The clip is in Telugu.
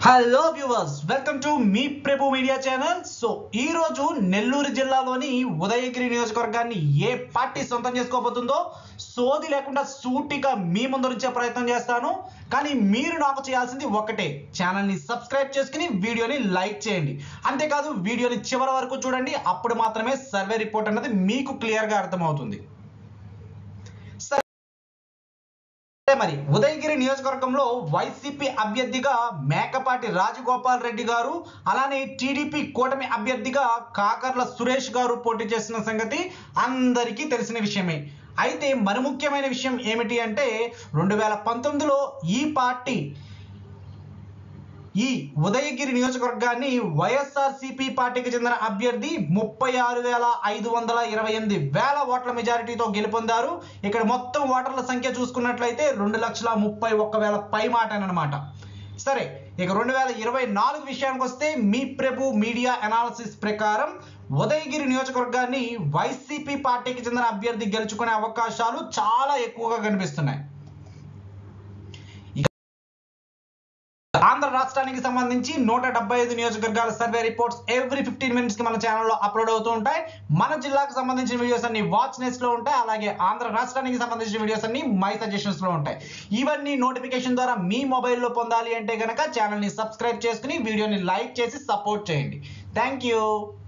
హలో వ్యూవర్స్ వెల్కమ్ టు మీ ప్రభు మీడియా ఛానల్ సో ఈ రోజు నెల్లూరు జిల్లాలోని ఉదయగిరి నియోజకవర్గాన్ని ఏ పార్టీ సొంతం చేసుకోబోతుందో సోది లేకుండా సూటిగా మీ ముందు నుంచే ప్రయత్నం చేస్తాను కానీ మీరు నాకు చేయాల్సింది ఒకటే ఛానల్ని సబ్స్క్రైబ్ చేసుకుని వీడియోని లైక్ చేయండి అంతేకాదు వీడియోని చివరి వరకు చూడండి అప్పుడు మాత్రమే సర్వే రిపోర్ట్ అన్నది మీకు క్లియర్గా అర్థమవుతుంది సరే మరి ఉదయగిరి నియోజకవర్గంలో వైసీపీ అభ్యర్థిగా మేకపాటి రాజగోపాల్ రెడ్డి గారు అలానే టీడీపీ కూటమి అభ్యర్థిగా కాకర్ల సురేష్ గారు పోటీ చేస్తున్న సంగతి అందరికీ తెలిసిన విషయమే అయితే మరి ముఖ్యమైన విషయం ఏమిటి అంటే రెండు వేల పంతొమ్మిదిలో ఈ పార్టీ ఈ ఉదయగిరి నియోజకవర్గాన్ని వైఎస్ఆర్సీపీ పార్టీకి చెందిన అభ్యర్థి ముప్పై ఆరు వేల ఐదు వందల ఇరవై ఎనిమిది వేల ఓట్ల మెజారిటీతో గెలుపొందారు ఇక్కడ మొత్తం ఓటర్ల సంఖ్య చూసుకున్నట్లయితే రెండు లక్షల ముప్పై ఒక్క వేల పై మాట అనమాట సరే ఇక రెండు వేల ఇరవై నాలుగు విషయానికి వస్తే మీ ప్రభు మీడియా అనాలిసిస్ ప్రకారం ఉదయగిరి నియోజకవర్గాన్ని వైసీపీ పార్టీకి చెందిన అభ్యర్థి గెలుచుకునే అవకాశాలు చాలా ఎక్కువగా కనిపిస్తున్నాయి ఆంధ్ర రాష్ట్రానికి సంబంధించి నూట డెబ్బై ఐదు నియోజకవర్గాల survey reports every fifteen minutes కి మన ఛానల్లో అప్లోడ్ అవుతూ ఉంటాయి మన జిల్లాకు సంబంధించిన వీడియోస్ అన్ని వాచ్ నెస్ లో ఉంటాయి అలాగే ఆంధ్ర రాష్ట్రానికి సంబంధించిన వీడియోస్ అన్ని మై సజెషన్స్ లో ఉంటాయి ఇవన్నీ నోటిఫికేషన్ ద్వారా మీ మొబైల్లో పొందాలి అంటే గనక ఛానల్ ని సబ్స్క్రైబ్ చేసుకుని వీడియోని లైక్ చేసి సపోర్ట్ చేయండి థ్యాంక్ యూ